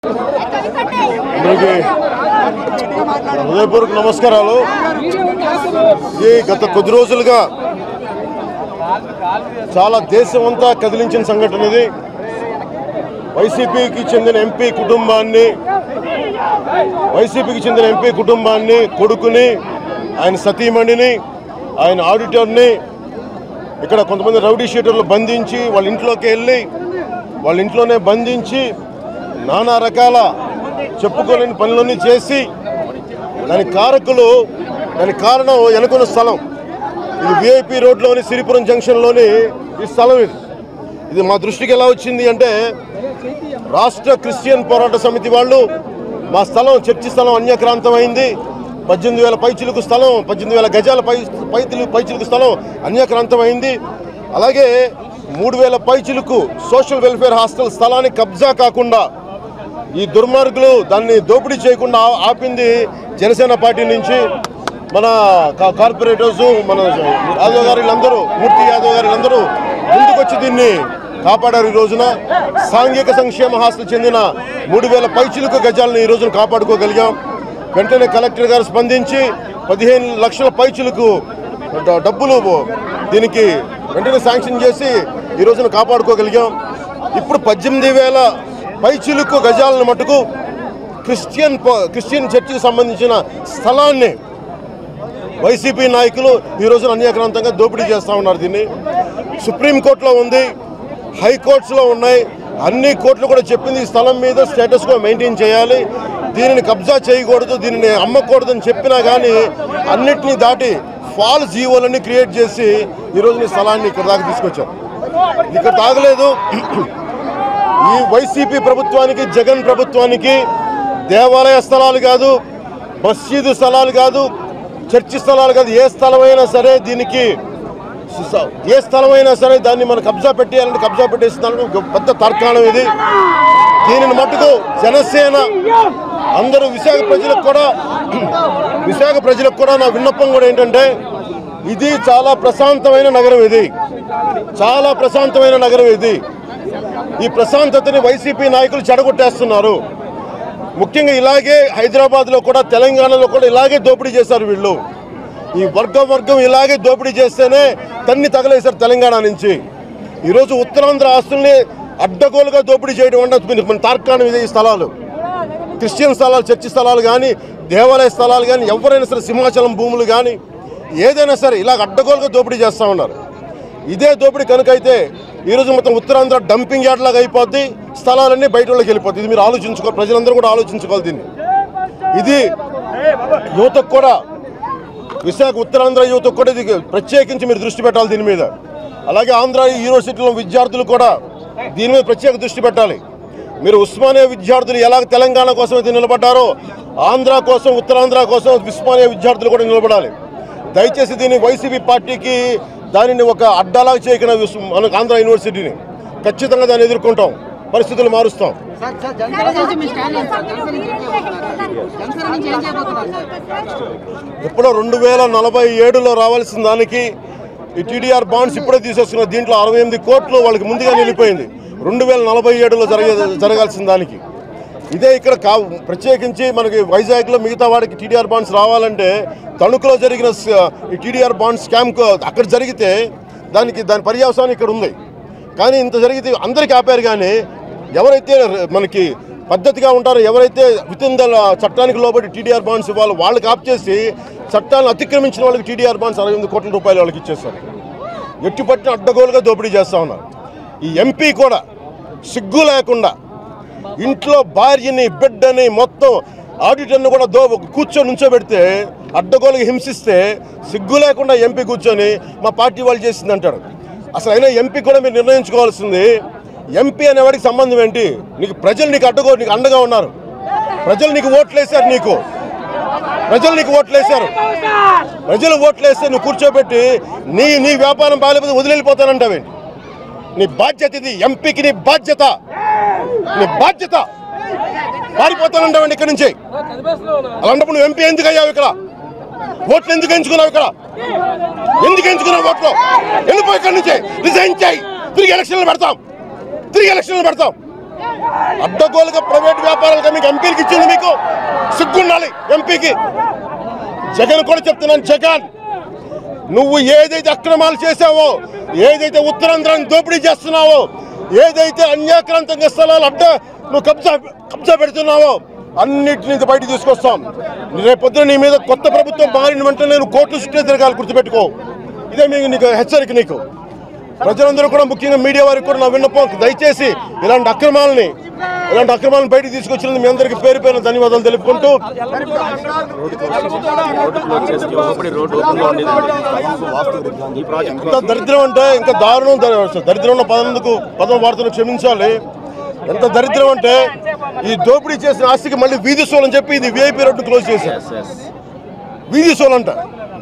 అందరికీ హృదయపూర్వక నమస్కారాలు ఈ గత కొద్ది రోజులుగా చాలా దేశం అంతా కదిలించిన సంఘటన ఇది వైసీపీకి చెందిన ఎంపీ కుటుంబాన్ని వైసీపీకి చెందిన ఎంపీ కుటుంబాన్ని కొడుకుని ఆయన సతీమణిని ఆయన ఆడిటర్ని ఇక్కడ కొంతమంది రౌడీ షీటర్లు బంధించి వాళ్ళ ఇంట్లోకి వెళ్ళి వాళ్ళ ఇంట్లోనే బంధించి నానా రకాల చెప్పుకోలేని పనులన్నీ చేసి దాని కారకులు దాని కారణం వెనుకున్న స్థలం ఇది విఐపి రోడ్లోని సిరిపురం జంక్షన్లోని ఈ స్థలం ఇది ఇది మా దృష్టికి ఎలా వచ్చింది అంటే రాష్ట్ర క్రిస్టియన్ పోరాట సమితి వాళ్ళు మా స్థలం చర్చి స్థలం అన్యక్రాంతం అయింది పద్దెనిమిది వేల పైచిలుకు స్థలం పద్దెనిమిది వేల గజాల పై పైచిలు పైచిలుకు స్థలం అన్యక్రాంతం అయింది అలాగే మూడు వేల పైచిలుకు సోషల్ వెల్ఫేర్ హాస్టల్ స్థలాన్ని కబ్జా కాకుండా ఈ దుర్మార్గులు దాన్ని దోపిడీ చేయకుండా ఆ- ఆపింది జనసేన పార్టీ నుంచి మన కా- కార్పొరేటర్స్ మన యాదవ్ గారు వీళ్ళందరూ మూర్తి యాదవ్ గారు వీళ్ళందరూ ముందుకొచ్చి దీన్ని కాపాడారు ఈ రోజున సాంఘిక సంక్షేమ హాస్టల్ చెందిన మూడు వేల పైచిలుకు గజాలను ఈ రోజున కాపాడుకోగలిగాం వెంటనే కలెక్టర్ గారు స్పందించి పదిహేను లక్షల పైచిలకు డ- డబ్బులు దీనికి వెంటనే శాంక్షన్ చేసి ఈ రోజున కాపాడుకోగలిగాం ఇప్పుడు పద్దెనిమిది వేల పైచిలుకు గజాలను మటుకు క్రిస్టియన్ ప- క్రిస్టియన్ చర్చికి సంబంధించిన స్థలాన్ని వైసీపీ నాయకులు ఈ రోజున అన్యాక్రాంతంగా దోపిడీ చేస్తూ ఉన్నారు దీన్ని సుప్రీంకోర్టులో ఉంది హైకోర్ట్స్లో ఉన్నాయి అన్ని కోర్టులు కూడా చెప్పింది ఈ స్థలం మీద స్టేటస్ కో మెయింటైన్ చేయాలి దీనిని కబ్జా చేయకూడదు దీనిని అమ్మకూడదని చెప్పినా కానీ అన్నిటినీ దాటి ఫాల్ జీవోలన్నీ క్రియేట్ చేసి ఈ రోజున ఈ స్థలాన్ని ఇక్కడ దాకా తీసుకొచ్చారు ఇక్కడ తాగలేదు ఈ వైసీపీ ప్రభుత్వానికి జగన్ ప్రభుత్వానికి దేవాలయ స్థలాలు కాదు మసీదు స్థలాలు కాదు చర్చి స్థలాలు కాదు ఏ స్థలమైనా సరే దీనికి స- ఏ స్థలమైనా సరే దాన్ని మనం కబ్జా పెట్టేయాలంటే కబ్జా పెట్టేస్తున్నాను పెద్ద తర్కాణం ఇది దీనిని మట్టుకు జనసేన అందరూ విశాఖ ప్రజలకు కూడా విశాఖ ప్రజలకు కూడా నా విన్నపం కూడా ఏంటంటే ఇది చాలా ప్రశాంతమైన నగరం ఇది చాలా ప్రశాంతమైన నగరం ఇది ఈ ప్రశాంతతని వైసీపీ నాయకులు చెడగొట్టేస్తున్నారు ముఖ్యంగా ఇలాగే హైదరాబాద్లో కూడా తెలంగాణలో కూడా ఇలాగే దోపిడీ చేశారు వీళ్ళు ఈ వర్గం వర్గం ఇలాగే దోపిడీ చేస్తేనే తన్ని తగలేశారు తెలంగాణ నుంచి ఈరోజు ఉత్తరాంధ్ర ఆస్తుల్ని అడ్డగోలుగా దోపిడీ చేయడం అంటే మన తార్కాణం ఇదే ఈ స్థలాలు క్రిస్టియన్ స్థలాలు చర్చి స్థలాలు కానీ దేవాలయ స్థలాలు కానీ ఎవరైనా సరే సింహాచలం భూములు కానీ ఏదైనా సరే ఇలాగ అడ్డగోలుగా దోపిడీ చేస్తూ ఉన్నారు ఇదే దోపిడీ కనుక అయితే ఈరోజు మొత్తం ఉత్తరాంధ్ర డంపింగ్ యార్డ్ లాగా అయిపోద్ది స్థలాలన్నీ బయట వాళ్ళకి వెళ్ళిపోద్ది ఇది మీరు ఆలోచించుకో ప్రజలందరూ కూడా ఆలోచించుకోవాలి దీన్ని ఇది యువతకు కూడా విశాఖ ఉత్తరాంధ్ర యువతకు కూడా ఇది ప్రత్యేకించి మీరు దృష్టి పెట్టాలి దీని మీద అలాగే ఆంధ్ర యూనివర్సిటీలో విద్యార్థులు కూడా దీని మీద ప్రత్యేక దృష్టి పెట్టాలి మీరు ఉస్మానియా విద్యార్థులు ఎలా తెలంగాణ కోసం అయితే నిలబడ్డారో ఆంధ్ర కోసం ఉత్తరాంధ్ర కోసం ఉస్మానియా విద్యార్థులు కూడా నిలబడాలి దయచేసి దీన్ని వైసీపీ పార్టీకి దానిని ఒక అడ్డాలాగా చేయకుండా విస్- మన ఆంధ్ర యూనివర్సిటీని ఖచ్చితంగా దాన్ని ఎదుర్కొంటాం పరిస్థితులు మారుస్తాం సార్ సార్ జనసేన నుంచి మీ స్టాండ్ ఏంటి సార్ జనసేన నుంచి ఏం చేయబోతున్నారు జనసేన నుంచి ఏం చేయబోతున్నారు సార్ ఎప్పుడో రెండు వేల నలభై ఏడులో రావాల్సిన దానికి ఈ టీడీఆర్ బాండ్స్ ఇప్పుడే తీసేసుకున్న దీంట్లో అరవై ఎనిమిది కోట్లు వాళ్ళకి ముందుగా నిలిపోయింది రెండు వేల నలభై ఏడులో జరగే జరగాల్సిన దానికి ఇదే ఇక్కడ కా ప్రత్యేకించి మనకి వైజాగ్లో మిగతా వాడికి టీడీఆర్ బాండ్స్ రావాలంటే తణుకులో జరిగిన స- ఈ టీడీఆర్ బాండ్ స్కామ్ అక్కడ జరిగితే దానికి దాని పర్యావసానం ఇక్కడ ఉంది కానీ ఇంత జరిగితే అందరికీ ఆపారు కానీ ఎవరైతే ర- మనకి పద్ధతిగా ఉంటారో ఎవరైతే వితిన్ ద చట్టానికి లోబడి టీడీఆర్ బాండ్స్ ఇవ్వాలో వాళ్ళకి ఆప్ చేసి చట్టాలను అతిక్రమించిన వాళ్ళకి టీడీఆర్ బాండ్స్ అరవై ఎనిమిది కోట్ల రూపాయలు వాళ్ళకి ఇచ్చేస్తారు ఎట్టి పట్టిన అడ్డగోలుగా దోపిడీ చేస్తూ ఉన్నారు ఈ ఎంపీ కూడా సిగ్గు లేకుండా ఇంట్లో భార్యని బిడ్డని మొత్తం ఆడిటర్ని కూడా దో కూర్చొని నుంచోబెడితే అడ్డగోలుగా హింసిస్తే సిగ్గు లేకుండా ఎంపీ కూర్చొని మా పార్టీ వాళ్ళు చేసింది అంటాడు అసలు అయినా ఎంపీ కూడా మీరు నిర్ణయించుకోవాల్సింది ఎంపీ అనేవాడికి సంబంధం ఏంటి నీకు ప్రజలు నీకు అడ్డగో నీకు అండగా ఉన్నారు ప్రజలు నీకు ఓట్లేశారు నీకు ప్రజలు నీకు ఓట్లేశారు ప్రజలు ఓట్లేస్తే నువ్వు కూర్చోబెట్టి నీ నీ వ్యాపారం బాగాలేకపోతే వదిలిపోతానంటావేంటి నీ బాధ్యత ఇది ఎంపీకి నీ బాధ్యత నీ బాధ్యత పారిపోతానంటావండి ఇక్కడి నుంచి అలాంటప్పుడు నువ్వు ఎంపీ ఎందుకు అయ్యావు ఇక్కడ ఓట్లు ఎందుకు ఎంచుకున్నావు ఇక్కడ ఎందుకు ఎంచుకున్నావు ఓట్లు వెళ్ళిపో ఇక్కడి నుంచి రిజైన్ చేయి తిరిగి ఎలక్షన్లు పెడతాం తిరిగి ఎలక్షన్లు పెడతాం అడ్డగోలుగా ప్రైవేట్ వ్యాపారాలు పాతిక ఎంపీలకి ఇచ్చింది మీకు సిగ్గుండాలి ఎంపీకి జగన్ కూడా చెప్తున్నాను జగన్ నువ్వు ఏదైతే అక్రమాలు చేసావో ఏదైతే ఉత్తరాంధ్రాన్ని దోపిడీ చేస్తున్నావో ఏదైతే అన్యాక్రాంతంగా స్థలాలు అడ్డ నువ్వు కబ్జా కబ్జా పెడుతున్నావో అన్నిటిని బయట తీసుకొస్తాం రేపొద్దున నీ మీద కొత్త ప్రభుత్వం మారిన వెంటనే నేను కోర్టు చుట్టే తిరగాలి గుర్తుపెట్టుకో ఇదే మీకు నీకు హెచ్చరిక నీకు ప్రజలందరూ కూడా ముఖ్యంగా మీడియా వారికి కూడా నా విన్నపం దయచేసి ఇలాంటి అక్రమాలని ఇలాంటి అక్రమాలను బయటకు తీసుకొచ్చినందుకు మీ అందరికీ పేరు పేరున ధన్యవాదాలు తెలుపుకుంటూ ఎంత దరిద్రం అంటే ఇంకా దారుణం ద- దరిద్రం ఉన్న పదందుకు పదం వార్తలు క్షమించాలి ఎంత దరిద్రం అంటే ఈ దోపిడీ చేసిన ఆస్తికి మళ్ళీ వీధి సోల్ అని చెప్పి ఇది విఐపి రోడ్డు క్లోజ్ చేశారు వీధి సోల్ అంట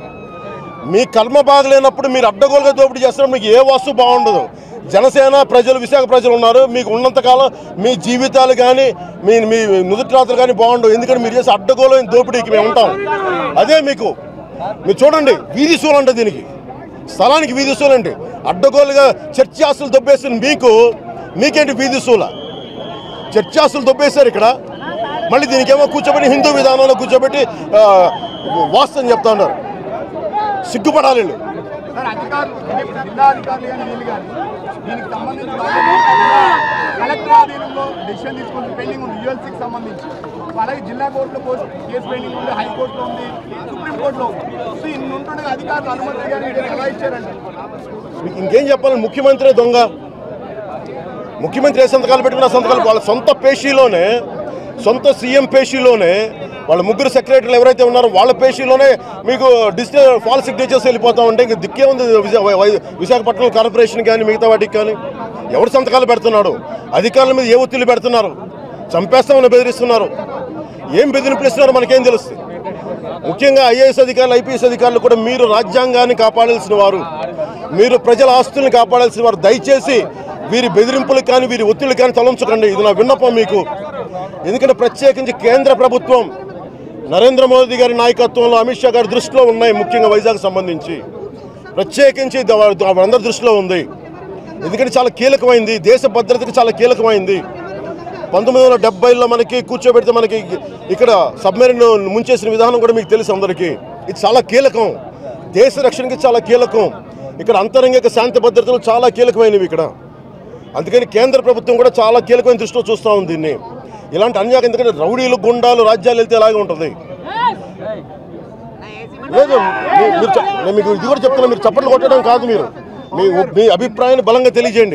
మీ కర్మ బాగలేనప్పుడు మీరు అడ్డగోలుగా దోపిడీ చేస్తున్నప్పుడు మీకు ఏ వస్తువు బాగుండదు జనసేన ప్రజలు విశాఖ ప్రజలు ఉన్నారు మీకు ఉన్నంతకాలం మీ జీవితాలు కానీ మీ మీ నుదుటి రాత్రులు కానీ బాగుండవు ఎందుకంటే మీరు చేసే అడ్డగోలైన దోపిడీకి మేము ఉంటాం అదే మీకు మీరు చూడండి వీధి సూలు అంటే దీనికి స్థలానికి వీధి సూలు అంటే అడ్డగోలుగా చర్చి ఆస్తులు దొబ్బేసిన మీకు మీకేంటి వీధి సూల చర్చి ఆస్తులు దొబ్బేశారు ఇక్కడ మళ్ళీ దీనికేమో కూర్చోబెట్టి హిందూ విధానంలో కూర్చోబెట్టి ఆ, వాస్తవం చెప్తా ఉన్నారు సిగ్గుపడాలి వీళ్ళు. సార్ అధికారులు అంటే జిల్లా అధికారులు కానీ వీళ్ళు కానీ దీనికి సంబంధించి కలెక్టర్ ఆధీనంలో డెసిషన్ తీసుకుంటే పెండింగ్ ఉంది యూఎల్సీకి సంబంధించి అలాగే జిల్లా కోర్టులో పోస్ట్ కేసు పెండింగ్ ఉంది హైకోర్టులో ఉంది సుప్రీంకోర్టులో ఉంది సో ఇన్ని ఉంటుండగా అధికారులు అనుమతి కానీ వీళ్ళు ఎలా ఇచ్చారండి మీకు ఇంకేం చెప్పాలి ముఖ్యమంత్రి దొంగ ముఖ్యమంత్రి ఏ సంతకాలు పెట్టుకున్న సంతకాలు వాళ్ళ సొంత పేషీలోనే సొంత సీఎం పేషీలోనే వాళ్ళ ముగ్గురు సెక్రటరీలు ఎవరైతే ఉన్నారో వాళ్ళ పేషీలోనే మీకు డిజిటల్ ఫాల్ సిగ్నేచర్స్ వెళ్ళిపోతా ఉంటే ఇంక దిక్కే ఉంది విశా- వై- వై- విశాఖపట్నం కార్పొరేషన్ కానీ మిగతా వాటికి కానీ ఎవరు సంతకాలు పెడుతున్నాడు అధికారుల మీద ఏ ఒత్తిళ్లు పెడుతున్నారు చంపేస్తామని బెదిరిస్తున్నారు ఏం బెదిరింపులు ఇస్తున్నారో మనకేం తెలుస్తుంది ముఖ్యంగా ఐఏఎస్ అధికారులు ఐపీఎస్ అధికారులు కూడా మీరు రాజ్యాంగాన్ని కాపాడాల్సిన వారు మీరు ప్రజల ఆస్తుల్ని కాపాడాల్సిన వారు దయచేసి వీరి బెదిరింపులకు కానీ వీరి ఒత్తిళ్ళు కానీ తలంచకండి ఇది నా విన్నపం మీకు ఎందుకంటే ప్రత్యేకించి కేంద్ర ప్రభుత్వం నరేంద్ర మోదీ గారి నాయకత్వంలో అమిత్ షా గారి దృష్టిలో ఉన్నాయి ముఖ్యంగా వైజాగ్ సంబంధించి ప్రత్యేకించి ద- వాళ్ళందరి దృష్టిలో ఉంది ఎందుకంటే చాలా కీలకమైంది దేశ భద్రతకి చాలా కీలకమైంది పంతొమ్మిది వందల డెబ్బైలో మనకి కూర్చోబెడితే మనకి ఇక్కడ సబ్మెరీన్ ముంచేసిన విధానం కూడా మీకు తెలుసు అందరికీ ఇది చాలా కీలకం దేశ రక్షణకి చాలా కీలకం ఇక్కడ అంతరంగిక శాంతి భద్రతలు చాలా కీలకమైనవి ఇక్కడ అందుకని కేంద్ర ప్రభుత్వం కూడా చాలా కీలకమైన దృష్టిలో చూస్తూ ఉంది దీన్ని ఇలాంటి అన్యాయం ఎందుకంటే రౌడీలు గుండాలు రాజ్యాలు వెళ్తే అలాగే ఉంటుంది లేదు మీ- మీరు చెప్- నేను మీకు ఇది కూడా చెప్తున్నా మీరు చప్పట్లు కొట్టడం కాదు మీరు మీ మీ అభిప్రాయాన్ని బలంగా తెలియజేయండి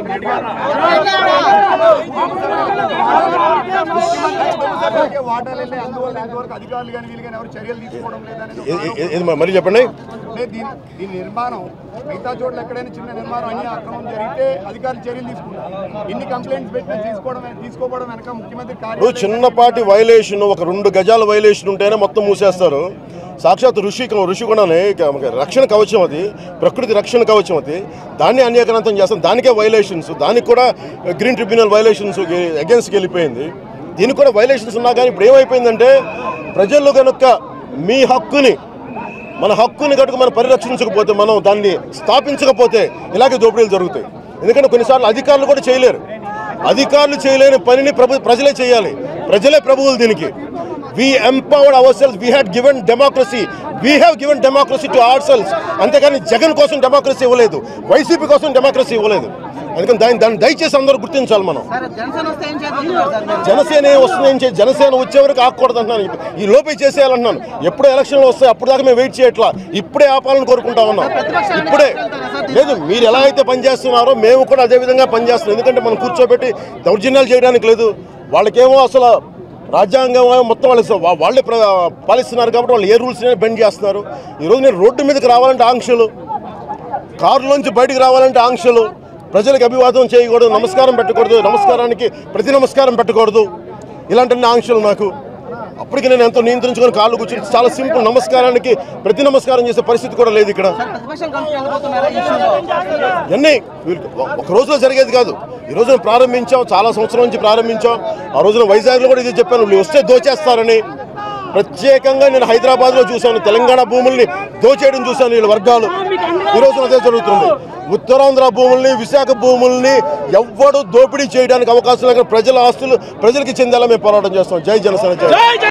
వాటాలు వెళ్ళి అందువల్ల ఇంతవరకు అధికారులు కానీ వీళ్ళు కానీ ఎవరు చర్యలు తీసుకోవడం లేదని ఏ- ఏ- ఏ- ఏది మరి చెప్పండి అంటే దీని దీని నిర్మాణం మిగతా చోట్ల ఎక్కడైనా చిన్న నిర్మాణం అన్ని అక్రమం జరిగితే అధికారులు చర్యలు తీసుకుంటారు ఇన్ని కంప్లైంట్స్ పెట్టినా తీసుకోవడం తీసుకోవడం వెనక ముఖ్యమంత్రి ఇప్పుడు కార్యాలయం చిన్నపాటి వైలేషన్ ఒక రెండు గజాల వైలేషన్ ఉంటేనే మొత్తం మూసేస్తారు సాక్షాత్ ఋషి ఋషి కూడానే ఇక మనకి రక్షణ కవచం అది ప్రకృతి రక్షణ కవచం అది దాన్ని అన్యాక్రాంతం చేస్తాం దానికే వైలేషన్స్ దానికి కూడా గ్రీన్ ట్రిబ్యునల్ వైలేషన్స్ అగేన్స్ట్కి వెళ్ళిపోయింది దీనికి కూడా వైలేషన్స్ ఉన్నా కానీ ఇప్పుడు ఏమైపోయిందంటే ప్రజల్లో కనుక మీ హక్కుని మన హక్కుని కనుక మనం పరిరక్షించకపోతే మనం దాన్ని స్థాపించకపోతే ఇలాగే దోపిడీలు జరుగుతాయి ఎందుకంటే కొన్నిసార్లు అధికారులు కూడా చేయలేరు అధికారులు చేయలేని పనిని ప్రభు ప్రజలే చేయాలి ప్రజలే ప్రభువులు దీనికి we empowered ourselves we had given democracy we have given democracy to ourselves అంతేగాని జగన్ కోసం డెమోక్రసీ ఇవ్వలేదు వైసీపీ కోసం డెమోక్రసీ ఇవ్వలేదు అందుకని దాన్ని దాన్ని దయచేసి అందరూ గుర్తించాలి మనం సార్ జనసేన వస్తే ఏం చేయబోతున్నారు సార్ మీరు? జనసేన ఏం వస్తుంది ఏం చేయ జనసేన వచ్చే వరకు ఆకూడదు అంటున్నాను ఈ లోపే చేసేయాలంటున్నాను ఎప్పుడే ఎలక్షన్లు వస్తాయి అప్పుడు దాకా మేము వెయిట్ చేయట్లా ఇప్పుడే ఆపాలని కోరుకుంటా ఉన్నాం ఇప్పుడే లేదు మీరు ఎలా అయితే పనిచేస్తున్నారో మేము కూడా అదే విధంగా పనిచేస్తున్నాం ఎందుకంటే మనం కూర్చోబెట్టి దౌర్జన్యాలు చేయడానికి లేదు వాళ్ళకేమో అసలు రాజ్యాంగం మొత్తం వాళ్ళు వా- వాళ్ళే ప్ర- పాలిస్తున్నారు కాబట్టి వాళ్ళు ఏ రూల్స్ బెండ్ చేస్తున్నారు ఈరోజు నేను రోడ్డు మీదకి రావాలంటే ఆంక్షలు కారులోంచి బయటికి రావాలంటే ఆంక్షలు ప్రజలకు అభివాదం చేయకూడదు నమస్కారం పెట్టకూడదు నమస్కారానికి ప్రతి నమస్కారం పెట్టకూడదు ఇలాంటి ఆంక్షలు నాకు అప్పటికి నేను ఎంతో నియంత్రించుకొని కాళ్ళు కూర్చుని చాలా సింపుల్ నమస్కారానికి ప్రతి నమస్కారం చేసే పరిస్థితి కూడా లేదు ఇక్కడ సార్ ప్రతిపక్షాలు కలిసి వెళ్ళబోతున్నారా ఈ ఇష్యూలో ఇవన్నీ వీళ్ళు ఒక రోజులో జరిగేది కాదు ఈ రోజున ప్రారంభించాం చాలా సంవత్సరం నుంచి ప్రారంభించాం ఆ రోజున వైజాగ్లో కూడా ఇది చెప్పాను వీళ్ళు వస్తే దోచేస్తారని ప్రత్యేకంగా నేను హైదరాబాద్లో చూశాను తెలంగాణ భూముల్ని దోచేయడం చూశాను వీళ్ళ వర్గాలు ఈ రోజున అదే జరుగుతుంది ఉత్తరాంధ్ర భూముల్ని విశాఖ భూముల్ని ఎవ్వడు దోపిడీ చేయడానికి అవకాశం లేక ప్రజల ఆస్తులు ప్రజలకి చెందేలా మేము పోరాటం చేస్తాం జై జనసేన జై